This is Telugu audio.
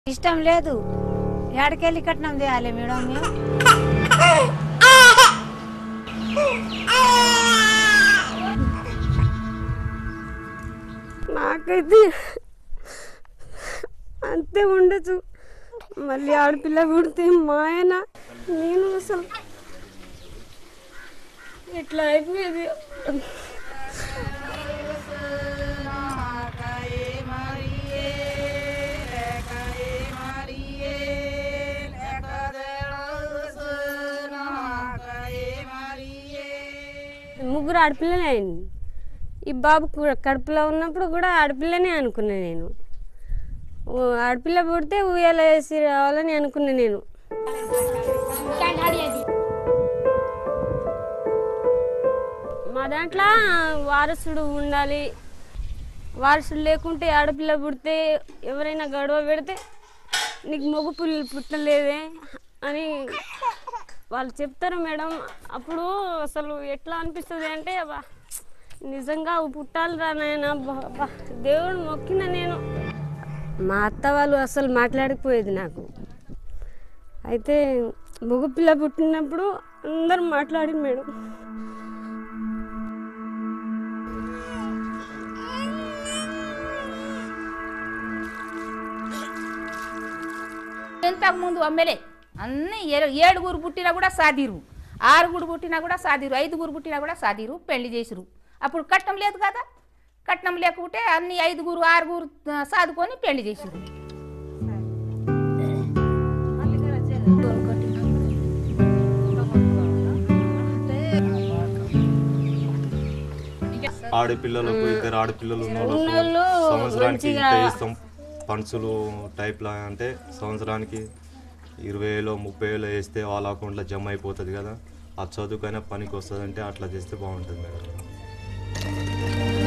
ఇష్టం లేదు ఎక్కడికెళ్ళి కట్నం చేయాలి మేడం మేము నాకైతే అంతే ఉండొచ్చు మళ్ళీ ఆడపిల్ల పుడితే మా ఆయన నేను అసలు ఎట్లా అయిపోయేది ముగ్గురు ఆడపిల్లలే అయింది ఈ బాబు కూడా కడుపులో ఉన్నప్పుడు కూడా ఆడపిల్లనే అనుకున్నా నేను ఓ ఆడపిల్ల పుడితే ఉయ్యాల వేసి రావాలని అనుకున్నా నేను మా దాంట్లో వారసుడు ఉండాలి వారసుడు లేకుంటే ఆడపిల్ల పుడితే ఎవరైనా గొడవ పెడితే నీకు మగ పిల్లలు పుట్టలేదే అని వాళ్ళు చెప్తారు మేడం అప్పుడు అసలు ఎట్లా అనిపిస్తుంది అంటే అబ్బా, నిజంగా పుట్టాలి రా నాయన దేవుడు మొక్కిన నేను మా అత్త వాళ్ళు అసలు మాట్లాడకపోయేది నాకు అయితే మగపిల్ల పుట్టినప్పుడు అందరూ మాట్లాడి మేడం ఇంతకు ముందు అమ్మలే అన్ని ఏ- ఏడుగురు పుట్టినా కూడా సాదిరు ఆరుగురు పుట్టినా కూడా సాదిరు ఐదుగురు పుట్టినా కూడా సాదిరు పెళ్లి చేసిరు అప్పుడు కట్నం లేదు కదా కట్నం లేకుంటే అన్ని ఐదుగురు ఆరుగురు ఆ, సాదుకొని పెళ్లి చేసిరు ఆడపిల్లలకు ఇద్దరు ఆడపిల్లలు ఉన్న వాళ్ళకు ఉన్నోళ్ళు సంవత్సరానికి ఇంత మంచిగా- ఇస్తాం పంచులు టైప్ లా అంటే సంవత్సరానికి ఇరవై వేలు ముప్పై వేలు వేస్తే వాళ్ళ అకౌంట్లో జమ అయిపోతుంది కదా ఆ చదువుకైనా పనికి వస్తుంది అంటే అట్లా చేస్తే బాగుంటుంది మేడం